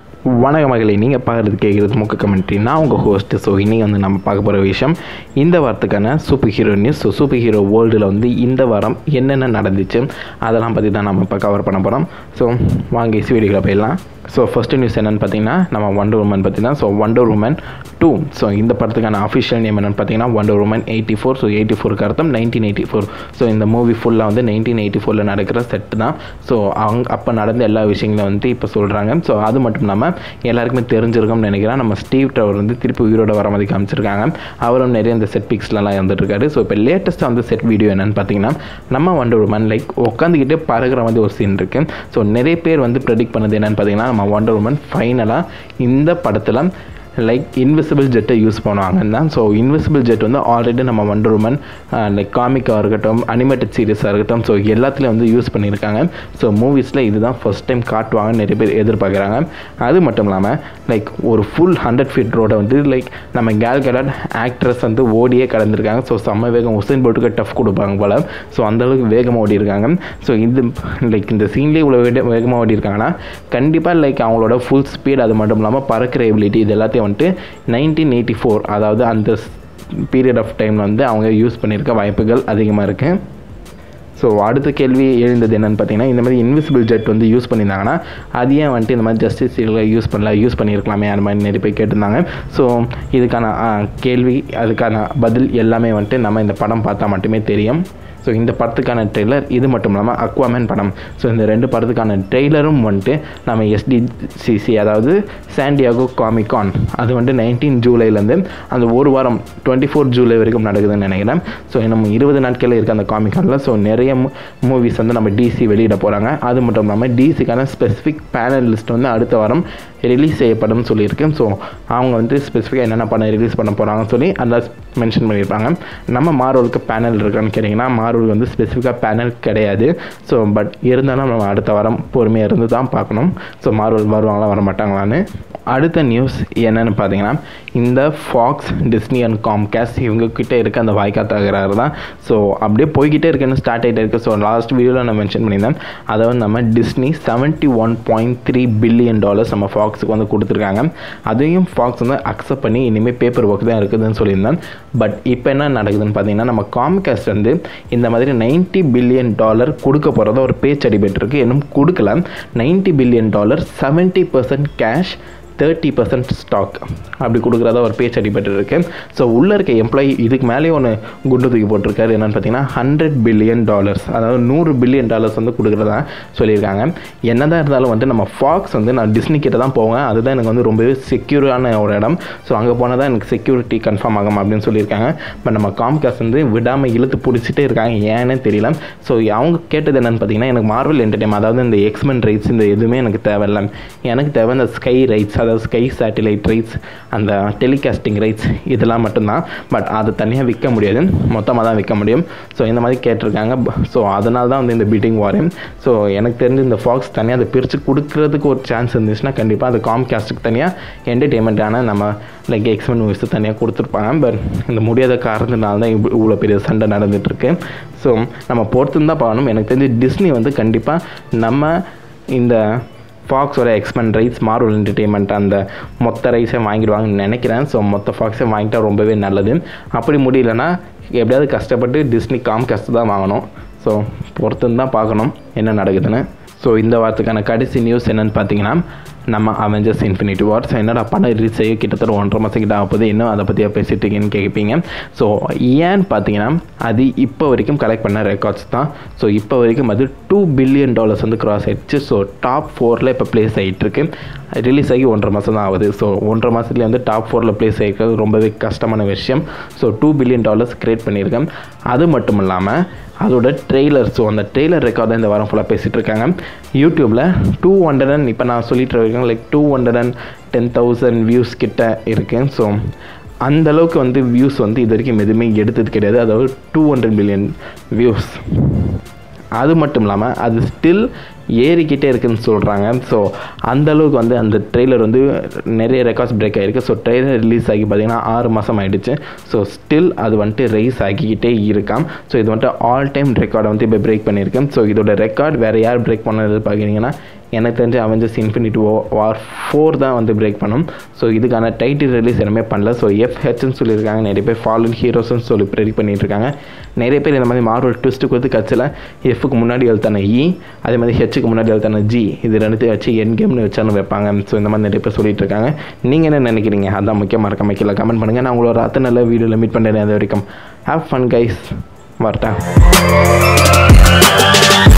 வணக்க மகளே நீங்கள் பார்க்குறது கேட்குறது முக்க கமெண்ட்ரி நான் உங்கள் ஹோஸ்ட்டு ஸோ இன்றைக்கி வந்து நம்ம பார்க்க போகிற விஷயம் இந்த வாரத்துக்கான super hero news so super hero வேர்ல்டில் வந்து இந்த வாரம் என்னென்ன நடந்துச்சு அதெல்லாம் பற்றி தான் நம்ம இப்போ கவர் பண்ண போகிறோம் ஸோ வாங்க இஸ் வீடியோவில் போயிடலாம் ஸோ ஃபஸ்ட்டு நியூஸ் என்னென்னு பார்த்தீங்கன்னா நம்ம வண்டர் உமன் பற்றி தான் so Wonder Woman two so இந்த படத்துக்கான அஃபிஷியல் நேம் என்னென்னு பார்த்தீங்கன்னா Wonder Woman eighty four so eighty ஃபோருக்கு அர்த்தம் நைன்டீன் எயிட்டி ஃபோர் ஸோ இந்த மூவி ஃபுல்லாக வந்து நைன்டீன் எயிட்டி ஃபோரில் நடக்கிற செட்டு தான் ஸோ அவங்க அப்போ நடந்த எல்லா விஷயங்களும் வந்து இப்போ சொல்கிறாங்க ஸோ அது மட்டும் இல்லாமல் எல்லாருக்குமே தெரிஞ்சிருக்கும்னு நினைக்கிறேன் நம்ம ஸ்டீவ் டவர் வந்து திருப்பி உயிரோட வர மாதிரி காமிச்சிருக்காங்க அவரும் நிறைய இந்த செட் பிக்ஸ்லாம் இருந்துட்டுருக்காரு ஸோ இப்போ லேட்டஸ்ட்டாக வந்து செட் வீடியோ என்னென்னு பார்த்தீங்கன்னா நம்ம வண்டர் உமன் லைக் உட்காந்துக்கிட்டே பறகுற மாதிரி ஒரு சீன் இருக்குது ஸோ நிறைய பேர் வந்து ப்ரெடிக்ட் பண்ணது என்னென்னு பார்த்தீங்கன்னா நம்ம வண்டர் உமன் ஃபைனலாக இந்த படத்தில் லைக் இன்விசிபிள் ஜெட்டை யூஸ் பண்ணுவாங்கன்னு தான் ஸோ இன்விசிபிள் ஜெட் வந்து ஆல்ரெடி நம்ம வண்டர் உமன் லைக் காமிக்காக இருக்கட்டும் அனிமேட்டட் சீரிஸாக இருக்கட்டும் ஸோ எல்லாத்துலேயும் வந்து யூஸ் பண்ணியிருக்காங்க ஸோ மூவிஸில் இதுதான் ஃபஸ்ட் டைம் காட்டுவாங்கன்னு நிறைய பேர் எதிர்பார்க்குறாங்க அது மட்டும் இல்லாமல் லைக் ஒரு ஃபுல் ஹண்ட்ரட் ஃபீட் ரோடை வந்து லைக் நம்ம கேல் கலர் ஆக்ட்ரஸ் வந்து ஓடியே கடந்திருக்காங்க ஸோ செம்ம வேகம் உசைன் போல்ட்டுக்கு டஃப் கொடுப்பாங்க போல் ஸோ அந்தளவுக்கு வேகமாக ஓடி இருக்காங்க ஸோ இது லைக் இந்த சீன்லேயே இவ்வளோ வேக வேகமாக ஓடி இருக்காங்கன்னா கண்டிப்பாக லைக் அவங்களோட ஃபுல் ஸ்பீட் அது மட்டும் இல்லாமல் பறக்கிற எபிலிட்டி இது எல்லாத்தையும் வந்துட்டு நைன்டீன் எயிட்டி ஃபோர் அதாவது அந்த பீரியட் ஆஃப் டைமில் வந்து அவங்க யூஸ் பண்ணியிருக்க வாய்ப்புகள் அதிகமாக இருக்குது ஸோ அடுத்த கேள்வி எழுந்தது என்னென்னு பார்த்தீங்கன்னா இந்த மாதிரி இன்விசிபிள் ஜெட் வந்து யூஸ் பண்ணியிருந்தாங்கன்னா அது ஏன் வந்துட்டு இந்த மாதிரி ஜஸ்டிஸ் யூஸ் பண்ணல யூஸ் பண்ணியிருக்கலாமே அந்த மாதிரி நிறைய பேர் கேட்டிருந்தாங்க ஸோ இதுக்கான கேள்வி அதுக்கான பதில் எல்லாமே வந்துட்டு நம்ம இந்த படம் பார்த்தா மட்டுமே தெரியும் ஸோ இந்த படத்துக்கான ட்ரெய்லர் இது மட்டும் இல்லாமல் அக்வாமேன் படம் ஸோ இந்த ரெண்டு படத்துக்கான ட்ரெய்லரும் வந்துட்டு நம்ம எஸ்டிசிசி அதாவது சாண்டியாகோ காமிகான் அது வந்துட்டு நைன்டீன் ஜூலைலேருந்து அந்த ஒரு வாரம் டுவெண்ட்டி ஃபோர் ஜூலை வரைக்கும் நடக்குதுன்னு நினைக்கிறேன் ஸோ நம்ம இருபது நாட்களில் இருக்க அந்த காமிகானில் ஸோ நிறைய மூவிஸ் வந்து நம்ம டிசி வெளியிட போகிறாங்க அது மட்டும் இல்லாமல் டிசிக்கான ஸ்பெசிஃபிக் பேனல் லிஸ்ட் வந்து அடுத்த வாரம் ரிலீஸ் செய்யப்படும் சொல்லியிருக்கேன் ஸோ அவங்க வந்து ஸ்பெசிஃபிக்காக என்னென்ன படம் ரிலீஸ் பண்ண போகிறாங்கன்னு சொல்லி அதில் மென்ஷன் பண்ணியிருப்பாங்க நம்ம மார்வலுக்கு பேனல் இருக்கான்னு கேட்டிங்கன்னா மார்வல் வந்து ஸ்பெசிஃபிக்காக பேனல் கிடையாது ஸோ பட் இருந்தாலும் நம்ம அடுத்த வாரம் பொறுமையாக இருந்து தான் பார்க்கணும் ஸோ மார்வல் வருவாங்களா வர மாட்டாங்களான்னு அடுத்த நியூஸ் என்னென்னு பார்த்தீங்கன்னா இந்த ஃபாக்ஸ் டிஸ்னி அண்ட் காம்கேஸ் இவங்கக்கிட்ட இருக்க அந்த வாய்க்கா தகராறு தான் ஸோ அப்படியே போய்கிட்டே இருக்குன்னு ஸ்டார்ட் ஆகிட்டே இருக்குது ஸோ லாஸ்ட் வீடியோவில் நான் மென்ஷன் பண்ணியிருந்தேன் அதை வந்து நம்ம Disney seventy one point three billion dollars நம்ம ஃபாக்ஸுக்கு வந்து கொடுத்துருக்காங்க அதையும் ஃபாக்ஸ் வந்து அக்செப்ட் பண்ணி இனிமேல் பேப்பர் ஒர்க் தான் இருக்குதுன்னு சொல்லியிருந்தேன் பட் இப்போ என்ன நடக்குதுன்னு பார்த்தீங்கன்னா நம்ம காம்கேஸ்ட் வந்து இந்த மாதிரி நைன்ட்டி பில்லியன் டாலர் கொடுக்க போகிறதா ஒரு பேச்சு அடிபட்டு இன்னும் கொடுக்கல ninety billion dollar seventy percent cash thirty percent stock அப்படி கொடுக்குறதா ஒரு பேச்சு அடிபட்டு இருக்கு ஸோ உள்ளே இருக்க எம்ப்ளாயி இதுக்கு மேலேயே ஒன்று குண்டு தூக்கி போட்டிருக்காரு என்னென்னு பார்த்தீங்கன்னா ஹண்ட்ரட் பில்லியன் டாலர்ஸ் அதாவது நூறு பில்லியன் டாலர்ஸ் வந்து கொடுக்குறதா சொல்லியிருக்காங்க என்னதான் இருந்தாலும் வந்து நம்ம ஃபாக்ஸ் வந்து நான் டிஸ்னி கிட்ட தான் போவேன் அதுதான் எனக்கு வந்து ரொம்பவே செக்யூரான ஒரு இடம் ஸோ அங்கே போனால் தான் எனக்கு செக்யூரிட்டி கன்ஃபார்ம் ஆகும் அப்படின்னு சொல்லியிருக்காங்க பட் நம்ம காம்காஸ் வந்து விடாமல் இழுத்து பிடிச்சிட்டே இருக்காங்க ஏன்னு தெரியல ஸோ அவங்க கேட்டது என்னென்னு பார்த்தீங்கன்னா எனக்கு மார்வல் என்டர்டைம் அதாவது இந்த எக்ஸ்மென் ரைட்ஸ் இந்த எதுவுமே எனக்கு தேவையில்லை எனக்கு தேவை இந்த ஸ்கை ரைட்ஸ் அதாவது ஸ்கை சேட்டிலைட் ரைட்ஸ் அந்த டெலிகாஸ்டிங் ரைட்ஸ் இதெல்லாம் மட்டும்தான் பட் அதை தனியாக விற்க முடியாது மொத்தமாக தான் விற்க முடியும் ஸோ இந்த மாதிரி கேட்டிருக்காங்க ஸோ அதனால தான் வந்து இந்த பீட்டிங் வாரேன் ஸோ எனக்கு தெரிஞ்சு இந்த ஃபாக்ஸ் தனியாக அதை பிரித்து கொடுக்குறதுக்கு ஒரு சான்ஸ் இருந்துச்சுன்னா கண்டிப்பாக அது காம்காஸ்ட்டுக்கு தனியாக என்டர்டெயின்மெண்ட்டான நம்ம லைக் எக்ஸ்மென் மூவிஸ் தனியாக கொடுத்துருப்பாங்க பட் இந்த முடியாத காரணத்தினால தான் இவ்வளோ பெரிய சண்டை நடந்துகிட்ருக்கு ஸோ நம்ம பொறுத்து தான் பார்க்கணும் எனக்கு தெரிஞ்சு டிஸ்னி வந்து கண்டிப்பாக நம்ம இந்த ஃபாக்ஸோட எக்ஸ்பெண்ட் ரைட்ஸ் மார்வல் என்டர்டெயின்மெண்ட் அந்த மொத்த ரைட்ஸையும் வாங்கிடுவாங்கன்னு நினைக்கிறேன் ஸோ மொத்த ஃபாக்ஸையும் வாங்கிட்டா ரொம்பவே நல்லது அப்படி முடியலன்னா எப்படியாவது கஷ்டப்பட்டு டிஸ்னி காம்காஸ்ட் தான் வாங்கணும் ஸோ பொறுத்துன்னு தான் பார்க்கணும் என்ன நடக்குதுன்னு ஸோ இந்த வாரத்துக்கான கடைசி நியூஸ் என்னென்னு பார்த்தீங்கன்னா நம்ம அவெஞ்சர்ஸ் இன்ஃபினிட்டி வார்ஸ் என்னடா படம் ரிலீஸ் செய்ய கிட்டத்தட்ட ஒன்றரை மாதம் கிட்ட ஆகுது இன்னும் அதை பற்றி பேசிட்டு இருக்கீங்கன்னு கேட்பீங்க ஸோ ஏன்னு பார்த்தீங்கன்னா அது இப்போ வரைக்கும் கலெக்ட் பண்ண ரெக்கார்ட்ஸ் தான் ஸோ இப்போ வரைக்கும் அது டூ பில்லியன் டாலர்ஸ் வந்து கிராஸ் ஆயிடுச்சு ஸோ டாப் ஃபோரில் இப்போ ப்ளேஸ் ஆகிட்டுருக்கு ரிலீஸ் ஆகி ஒன்றரை மாதம் தான் ஆகுது ஸோ ஒன்றரை மாதத்துலேயே வந்து டாப் ஃபோரில் ப்ளேஸ் ஆகிருக்கிறது ரொம்பவே கஷ்டமான விஷயம் so two billion dollars create பண்ணியிருக்கேன் அது மட்டும் இல்லாமல் அதோட ட்ரெய்லர் ஸோ அந்த ட்ரெய்லர் ரெக்கார்ட் தான் இந்த வாரம் ஃபுல்லாக பேசிகிட்டு இருக்காங்க யூடியூப்பில் டூ ஹண்ட்ரட் அண்ட் இப்போ நான் சொல்லிட்டு இருக்கேன் like two hundred and ten thousand views கிட்ட இருக்குது ஸோ அந்த அளவுக்கு வந்து வியூஸ் வந்து இது வரைக்கும் எதுவுமே எடுத்தது கிடையாது அதாவது டூ ஹண்ட்ரட் மில்லியன் வியூஸ் அது மட்டும் இல்லாமல் அது ஸ்டில் ஏறிக்கிட்டே இருக்குன்னு சொல்கிறாங்க ஸோ அந்தளவுக்கு வந்து அந்த ட்ரெய்லர் வந்து நிறைய ரெக்கார்ட்ஸ் பிரேக் ஆகிருக்கு ஸோ ட்ரெய்லர் ரிலீஸ் ஆகி பார்த்திங்கன்னா ஆறு மாதம் ஆகிடுச்சு ஸோ ஸ்டில் அது வந்துட்டு ரைஸ் ஆகிக்கிட்டே இருக்காம் ஸோ இது வந்துட்டு ஆல் டைம் ரெக்கார்டை வந்து இப்போ பிரேக் பண்ணியிருக்கேன் ஸோ இதோட ரெக்கார்ட் வேறு யார் பிரேக் பண்ணது பார்க்குறீங்கன்னா எனக்கு தெரிஞ்சு அவெஞ்சர்ஸ் இன்ஃபினிட்டி வார் ஃபோர் தான் வந்து பிரேக் பண்ணும் ஸோ இதுக்கான டைட்டில் ரிலீஸ் எதுவுமே பண்ணல ஸோ எஃப்ஹெச்னு சொல்லியிருக்காங்க நிறைய பேர் ஃபாலன் ஹீரோஸ்னு சொல்லி ப்ரெடிக் பண்ணிட்டு இருக்காங்க நிறைய பேர் இந்த மாதிரி மார்வல் ட்விஸ்ட்டு கொடுத்து கட்சியில் எஃப்க்கு முன்னாடி எழுத்தான இ அதே மாதிரி ஹெச்சுக்கு முன்னாடி எழுத்தான ஜி இது ரெண்டுத்தையும் வச்சு என் கேம்னு வச்சாலும் வைப்பாங்க ஸோ இந்த மாதிரி நிறைய பேர் சொல்லிட்டு இருக்காங்க நீங்கள் என்ன நினைக்கிறீங்க அதான் முக்கியமாக இருக்க கீழே கமெண்ட் பண்ணுங்கள் நான் உங்களோட அத்தனை நல்ல வீடியோவில் மீட் பண்ணுறேன் அது வரைக்கும் ஹேவ் ஃபன் கைஸ் வரட்டேன்